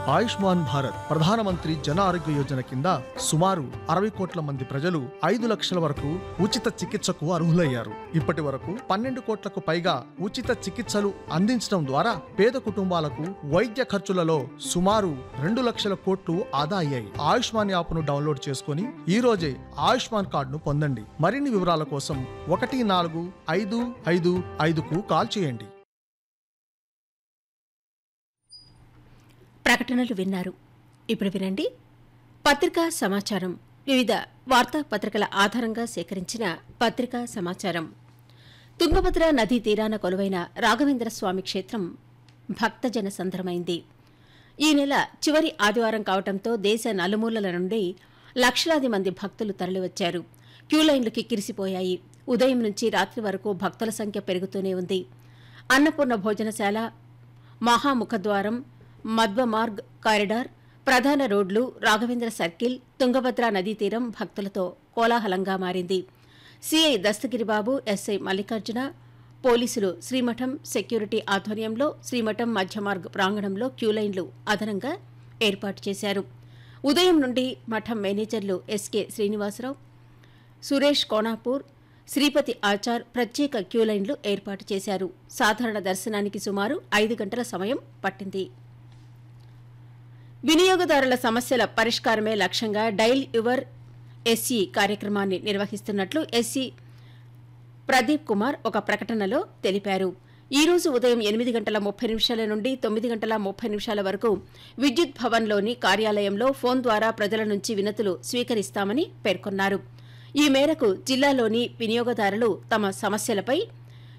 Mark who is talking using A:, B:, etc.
A: ఆయుష్మాన్ భారత్ ప్రధానమంత్రి జన ఆరోగ్య యోజన కింద సుమారు అరవై కోట్ల మంది ప్రజలు ఐదు లక్షల వరకు ఉచిత చికిత్సకు అర్హులయ్యారు ఇప్పటి వరకు పన్నెండు కోట్లకు పైగా ఉచిత చికిత్సలు అందించడం ద్వారా పేద కుటుంబాలకు వైద్య ఖర్చులలో సుమారు రెండు లక్షల కోట్లు ఆదా అయ్యాయి ఆయుష్మాన్ యాప్ను డౌన్లోడ్ చేసుకుని ఈ రోజే ఆయుష్మాన్ కార్డును పొందండి మరిన్ని వివరాల కోసం ఒకటి నాలుగు ఐదు ఐదు ఐదుకు కాల్ చేయండి
B: ప్రకటనలు విన్నారు ఇప్పుడు వినండి పత్రికా సమాచారం వివిధ వార్తాపత్రికల ఆధారంగా సేకరించిన పత్రికా సమాచారం తుంగభద్ర నదీ తీరాన కొలువైన రాఘవేంద్ర స్వామి క్షేత్రం భక్తజన సంద్రమైంది ఈ నెల చివరి ఆదివారం కావటంతో దేశ నలుమూలల నుండి లక్షలాది మంది భక్తులు తరలివచ్చారు క్యూలైన్లు కిక్కిరిసిపోయాయి ఉదయం నుంచి రాత్రి వరకు భక్తుల సంఖ్య పెరుగుతూనే ఉంది అన్నపూర్ణ భోజనశాల మహాముఖద్వారం మధ్వమార్గ్ కారిడార్ ప్రధాన రోడ్లు రాఘవేంద్ర సర్కిల్ తుంగభద్ర నదీ తీరం భక్తులతో కోలాహలంగా మారింది సిఐ దస్తగిరిబాబు ఎస్ఐ మల్లికార్జున పోలీసులు శ్రీమఠం సెక్యూరిటీ ఆధ్వర్యంలో శ్రీమఠం మధ్యమార్గ్ ప్రాంగణంలో క్యూలైన్లు అదనంగా ఏర్పాటు చేశారు ఉదయం నుండి మఠం మేనేజర్లు ఎస్కే శ్రీనివాసరావు సురేష్ కోనాపూర్ శ్రీపతి ఆచార్ ప్రత్యేక క్యూలైన్లు ఏర్పాటు చేశారు సాధారణ దర్శనానికి సుమారు ఐదు గంటల సమయం పట్టింది వినియోగదారుల సమస్యల పరిష్కారమే లక్ష్యంగా డైల్ యువర్ ఎస్సీ కార్యక్రమాన్ని నిర్వహిస్తున్నట్లు ఎస్సీ ప్రదీప్ కుమార్ ఒక ప్రకటనలో తెలిపారు ఈ రోజు ఉదయం ఎనిమిది గంటల ముప్పై నిమిషాల నుండి తొమ్మిది గంటల ముప్పై నిమిషాల వరకు విద్యుత్ భవన్లోని కార్యాలయంలో ఫోన్ ద్వారా ప్రజల నుంచి వినతులు స్వీకరిస్తామని పేర్కొన్నారు ఈ మేరకు జిల్లాలోని వినియోగదారులు తమ సమస్యలపై